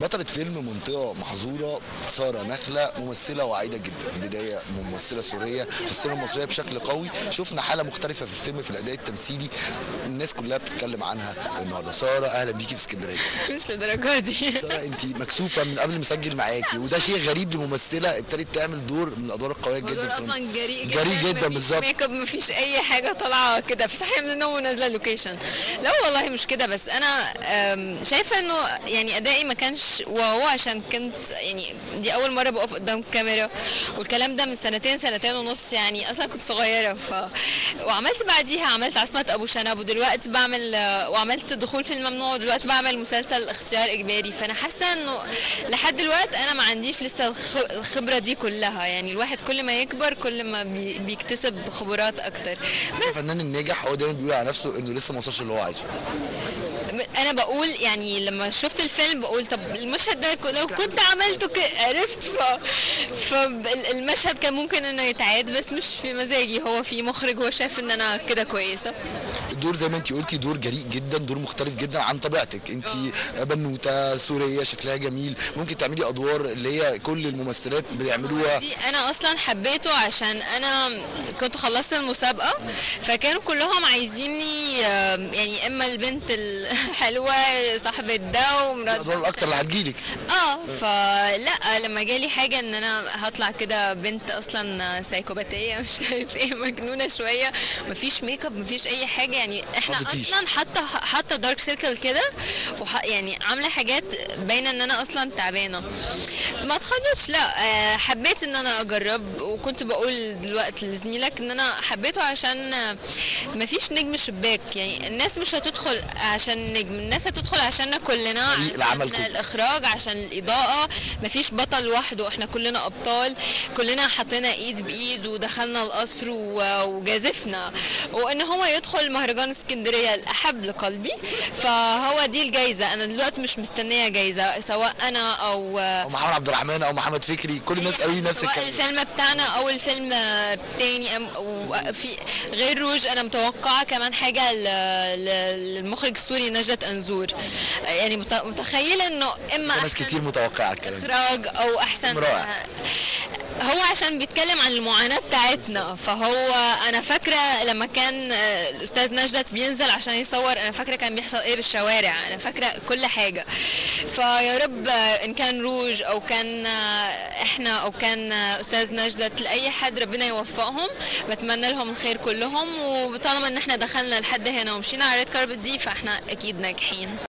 بطلة فيلم منطقة محظورة سارة نخلة ممثلة واعدة جدا بداية ممثلة سورية في السينما المصرية بشكل قوي شفنا حالة مختلفة في الفيلم في الأداء التمثيلي الناس كلها بتتكلم عنها النهاردة سارة أهلا بيكي في اسكندرية مش للدرجه دي سارة أنت مكسوفة من قبل ما أسجل معاكي وده شيء غريب لممثلة ابتدت تعمل دور من الأدوار القوية جدا دور في السينما. اصلا جريء جدا جريء جدا مفيش بالظبط ميك اب مفيش اي حاجه طالعه كده في صحيح من النوم ونازله اللوكيشن لا والله مش كده بس انا أم، شايفه انه يعني ادائي ما كانش واو عشان كنت يعني دي اول مره بقف قدام كاميرا والكلام ده من سنتين سنتين ونص يعني اصلا كنت صغيره ف وعملت بعديها عملت عصمه ابو شنب ودلوقتي بعمل وعملت دخول في الممنوع ودلوقتي بعمل مسلسل اختيار اجباري فانا حاسه انه لحد دلوقتي انا ما عنديش لسه الخ- الخبره دي كلها يعني الواحد كل ما يكبر كل ما بي- بيكتسب خبرات اكتر الفنان الناجح هو دايما بيقول على نفسه إنه لسه ما وصلش اللي هو عايزه انا بقول يعني لما شفت الفيلم بقول طب المشهد ده ك- لو كنت عملته ك- عرفت ف فالمشهد كان ممكن انه يتعاد بس مش في مزاجي هو في مخرج هو شاف ان انا كده كويسه الدور زي ما انت قلتي دور جريء جدا دور مختلف جدا عن طبيعتك انت بنوته سوريه شكلها جميل ممكن تعملي ادوار اللي هي كل الممثلات بيعملوها دي انا اصلا حبيته عشان انا كنت خلصت المسابقه فكانوا كلهم عايزيني آم، يعني اما البنت الحلوه صاحبه ده ومرات الادوار الاكتر اللي هتجيلك اه فلا لما جالي حاجه ان انا هطلع كده بنت اصلا سايكوباتيه مش عارف ايه مجنونه شويه مفيش ميك اب مفيش اي حاجه يعني احنا خضتيش. اصلا حاطه حاطه دارك سيركل كده وح- يعني عامله حاجات باينه ان انا اصلا تعبانه ما اتخضتش لا آه، حبيت ان انا اجرب وكنت بقول دلوقتي لزميلك ان انا حبيته عشان آه، مفيش نجم شباك يعني الناس مش هتدخل عشان نجم الناس هتدخل عشاننا كلنا فريق العمل عشان كله. الاخراج عشان الاضاءه مفيش بطل لوحده احنا كلنا ابطال كلنا حطينا ايد بايد ودخلنا القصر و- وجازفنا وان هو يدخل مهرجان اسكندريه الاحب لقلبي فهو دي الجايزه انا دلوقتي مش مستنيه جايزه سواء انا او او محمد عبد الرحمن او محمد فكري كل الناس قالوا لي نفس سواء الكلام الفيلم بتاعنا او الفيلم آه، التاني أم- أو في غير روج انا متوقعه كمان حاجه ل- ل- للمخرج السوري نجدة انزور آه، يعني مت- متخيله انه اما ناس أحسن كتير متوقعه الكلام ده. اخراج او احسن فيلم رائع. هو عشان بيتكلم عن المعاناة بتاعتنا فهو انا فاكرة لما كان آه، الاستاذ نجدت بينزل عشان يصور انا فاكرة كان بيحصل ايه بالشوارع انا فاكرة كل حاجة فيا رب آه، ان كان روج او كان آه، احنا او كان آه، استاذ نجدت لاي حد ربنا يوفقهم بتمنى لهم الخير كلهم وطالما ان احنا دخلنا لحد هنا ومشينا على الريد كاربت دي فاحنا اكيد ناجحين